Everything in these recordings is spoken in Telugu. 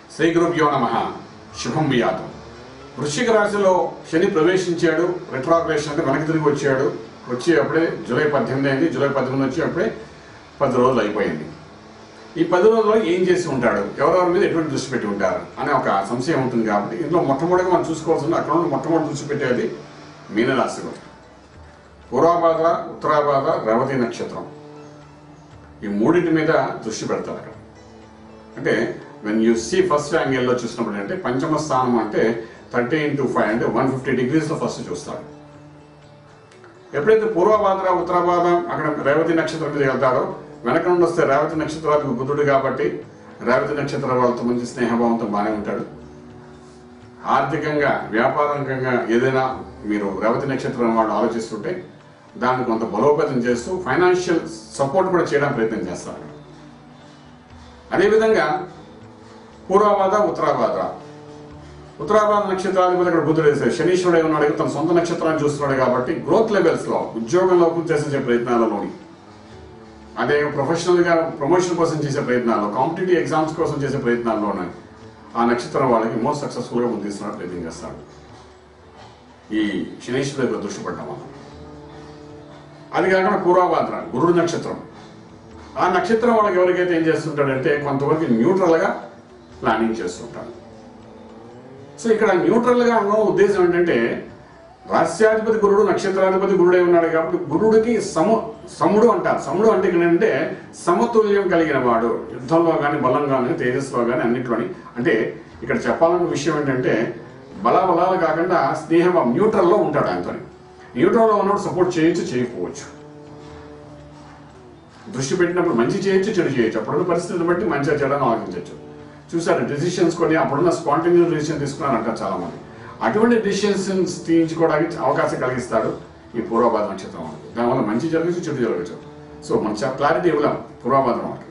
శ్రీ గురుభ్యో నమ శుభం బియాతం వృశ్చిక రాశిలో శని ప్రవేశించాడు రిట్రాగ్రేషన్ అంటే వెనక్కి తిరిగి వచ్చాడు వచ్చి అప్పుడే జూలై పద్దెనిమిది అయింది జూలై పద్దెనిమిది వచ్చి అప్పుడే పది రోజులు అయిపోయింది ఈ పది రోజుల్లో ఏం చేసి ఉంటాడు ఎవరెవరి మీద ఎటువంటి దృష్టి పెట్టి ఉంటారు అనే ఒక సంశయం ఉంటుంది కాబట్టి ఇందులో మొట్టమొదటిగా మనం చూసుకోవాల్సింది అక్కడ నుండి మొట్టమొదటి దృష్టి పెట్టేది మీనరాశిలో పూర్వాభాద్ర ఉత్తరాభాద్ర రేవతి నక్షత్రం ఈ మూడింటి మీద దృష్టి పెడతారు అక్కడ అంటే వెన్ యూ సీ ఫస్ట్ యాంగిల్లో చూసినప్పుడు అంటే పంచమ స్థానం అంటే థర్టీ ఇంటూ ఫైవ్ అంటే వన్ ఫిఫ్టీ డిగ్రీస్లో ఫస్ట్ చూస్తాడు ఎప్పుడైతే పూర్వభాద్ర ఉత్తరాభాద్ర అక్కడ రేవతి నక్షత్రం మీద వెళ్తారో వెనక నుండి వస్తే రేవతి నక్షత్రాలకు బుద్ధుడు కాబట్టి రేవతి నక్షత్రం వాళ్ళతో మంచి స్నేహభావంతో బాగానే ఉంటాడు ఆర్థికంగా వ్యాపారంగా ఏదైనా మీరు రేవతి నక్షత్రం వాళ్ళు ఆలోచిస్తుంటే దాన్ని కొంత బలోపేతం చేస్తూ ఫైనాన్షియల్ సపోర్ట్ కూడా చేయడానికి ప్రయత్నం చేస్తారు అదేవిధంగా పూర్వభాద ఉత్తరాభాద్ర ఉత్తరాభాద నక్షత్రాధిపతి ఇక్కడ బుద్ధుడు వేశాడు శనీశ్వరుడు ఉన్నాడు తన సొంత నక్షత్రాన్ని చూస్తున్నాడు కాబట్టి గ్రోత్ లెవెల్స్ లో ఉద్యోగంలో చేసే ప్రయత్నాలలోని అదే ప్రొఫెషనల్ గా ప్రమోషన్ కోసం చేసే ప్రయత్నాల్లో కాంపిటేటివ్ ఎగ్జామ్స్ కోసం చేసే ప్రయత్నాల్లోనే ఆ నక్షత్రం వాళ్ళకి మోస్ట్ సక్సెస్ఫుల్ గా ముందుస్తున్నారు ప్రయత్నం చేస్తాడు ఈ శనీశ్వరుడు యొక్క దృష్టి పడ్డం వల్ల అది కాకుండా పూర్వభాద్ర గురుడు నక్షత్రం ఆ నక్షత్రం వాళ్ళకి ఎవరికైతే ఏం చేస్తుంటాడంటే కొంతవరకు న్యూట్రల్ గా ప్లానింగ్ చేస్తుంటాడు సో ఇక్కడ న్యూట్రల్ గా ఉన్న ఉద్దేశం ఏంటంటే రాస్యాధిపతి గురుడు నక్షత్రాధిపతి గురుడే ఉన్నాడు కాబట్టి గురుడికి సము సముడు అంటారు సముడు అంటే ఇక్కడ ఏంటంటే సమతుల్యం కలిగిన వాడు యుద్ధంలో కానీ బలంగా కానీ తేజస్సులో కానీ అన్నిట్లోని అంటే ఇక్కడ చెప్పాలన్న విషయం ఏంటంటే బల బలాలు కాకుండా స్నేహం న్యూట్రల్లో ఉంటాడు ఆయనతో న్యూట్రల్లో ఉన్నప్పుడు సపోర్ట్ చేయొచ్చు చేయకపోవచ్చు దృష్టి పెట్టినప్పుడు మంచి చేయొచ్చు చెడు చేయొచ్చు అప్పుడున్న పరిస్థితిని బట్టి మంచిగా చెడని ఆలోచించవచ్చు చూసారు డెసిషన్స్ కొన్ని అప్పుడున్న స్పాంటేనియస్ డెసిషన్ తీసుకున్నారు అంటారు చాలా మంది అటువంటి డెసిషన్స్ తీయించుకోవడానికి అవకాశం కలిగిస్తాడు ఈ పూర్వభాద నక్షత్రం వాళ్ళకి దానివల్ల మంచి జరగచ్చు చెడు జరగచ్చు సో మనం క్లారిటీ ఇవ్వలేం పూర్వభాదం వాళ్ళకి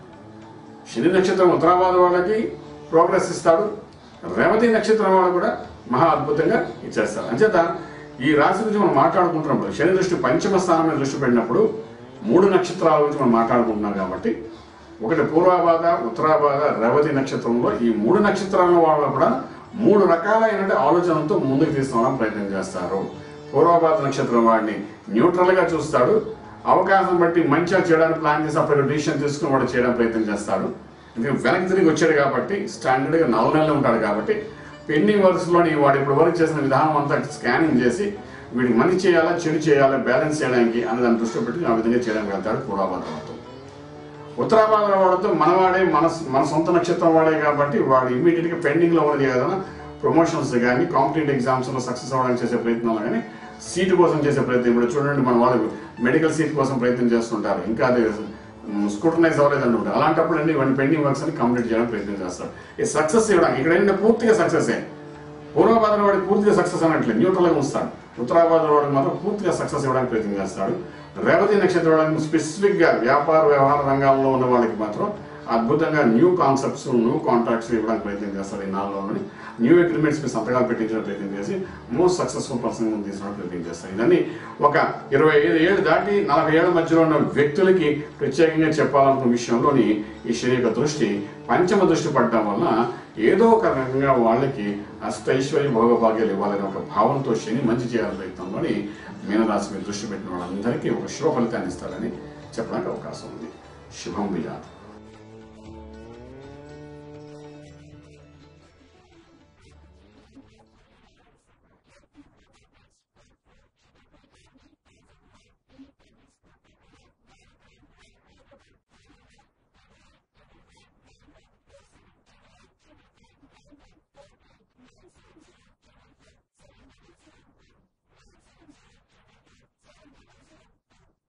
శని నక్షత్రం ఉత్తరాభాద వాళ్ళకి ప్రోగ్రెస్ ఇస్తాడు రేవతి నక్షత్రం వాళ్ళు కూడా మహా అద్భుతంగా ఇచ్చేస్తారు అంచేత ఈ రాశి గురించి మనం మాట్లాడుకుంటున్నప్పుడు శని దృష్టి పంచమ స్థానం మీద దృష్టి పెట్టినప్పుడు మూడు నక్షత్రాల గురించి మనం మాట్లాడుకుంటున్నాం కాబట్టి ఒకటి పూర్వాబాధ ఉత్తరాబాధ రేవతి నక్షత్రంలో ఈ మూడు నక్షత్రాల వాళ్ళు కూడా మూడు రకాలైన ఆలోచనలతో ముందుకు తీసుకురావడం ప్రయత్నం చేస్తారు పూర్వాబాధ నక్షత్రం వాడిని న్యూట్రల్ గా చూస్తాడు అవకాశం బట్టి మంచిగా చేయడానికి ప్లాన్ చేసి అప్పుడు డిసిషన్ తీసుకుని వాడు చేయడానికి ప్రయత్నం చేస్తాడు ఎందుకంటే వెనక్కి తిరిగి వచ్చాడు కాబట్టి స్టాండర్డ్ గా నల్ల నెలలు ఉంటాడు కాబట్టి పెండింగ్ వర్క్స్ లోని వాడు ఇప్పుడు వరకు చేసిన విధానం అంతా స్కానింగ్ చేసి వీడికి మంచి చేయాలా చెడు చేయాలా బ్యాలెన్స్ చేయడానికి అనే దాన్ని దృష్టి పెట్టి ఆ విధంగా చేయడానికి వెళ్తాడు పూర్వాబాధ వాడితో ఉత్తరాభాద్ర వాడితో మనవాడే మన మన సొంత నక్షత్రం వాడే కాబట్టి వాడు ఇమీడియట్ గా పెండింగ్ లో ఉన్నది ఏదైనా ప్రమోషన్స్ కానీ కాంపిటేటివ్ ఎగ్జామ్స్ లో సక్సెస్ అవ్వడానికి చేసే ప్రయత్నాలు కానీ సీటు కోసం చేసే ప్రయత్నం ఇప్పుడు చూడండి మన వాళ్ళు మెడికల్ సీట్ కోసం ప్రయత్నం చేస్తుంటారు ఇంకా అది స్కూటనైజ్ అవ్వలేదు అనుకుంటారు అలాంటప్పుడు అండి ఇవన్నీ పెండింగ్ వర్క్స్ అని కంప్లీట్ చేయడానికి ప్రయత్నం చేస్తారు ఈ సక్సెస్ ఇవ్వడానికి ఇక్కడ ఏంటంటే పూర్తిగా సక్సెస్ పూర్వభాద్ర వాడికి పూర్తిగా సక్సెస్ అనట్లేదు న్యూట్రల్ గా ఉంచుతాడు ఉత్తరాభాద్ర వాడికి మాత్రం పూర్తిగా సక్సెస్ ఇవ్వడానికి ప్రయత్నం చేస్తాడు రేవతి నక్షత్రం వాళ్ళకి స్పెసిఫిక్ గా వ్యాపార వ్యవహార రంగాల్లో ఉన్న వాళ్ళకి మాత్రం అద్భుతంగా న్యూ కాన్సెప్ట్స్ న్యూ కాంట్రాక్ట్స్ ఇవ్వడానికి ప్రయత్నం చేస్తారు ఈ నాలుగులోని న్యూ అగ్రిమెంట్స్ మీద సంతకాలు పెట్టించడానికి ప్రయత్నం చేసి మోస్ట్ సక్సెస్ఫుల్ పర్సన్ ముందు తీసుకోవడానికి ప్రయత్నం చేస్తారు ఇదన్నీ ఒక ఇరవై ఐదు ఏళ్ళు దాటి నలభై ఏళ్ల మధ్యలో ఉన్న వ్యక్తులకి ప్రత్యేకంగా చెప్పాలనుకున్న విషయంలోని ఈ శని యొక్క దృష్టి పంచమ దృష్టి పడటం వల్ల ఏదో ఒక రకంగా వాళ్ళకి అష్టైశ్వర్య భోగభాగ్యాలు ఇవ్వాలనే ఒక భావంతో శని మంచి చేయాలని ప్రయత్నంలోని మీనరాశి మీద దృష్టి పెట్టిన వాళ్ళందరికీ ఒక శుభ ఫలితాన్ని ఇస్తారని చెప్పడానికి అవకాశం ఉంది శుభం విజాతం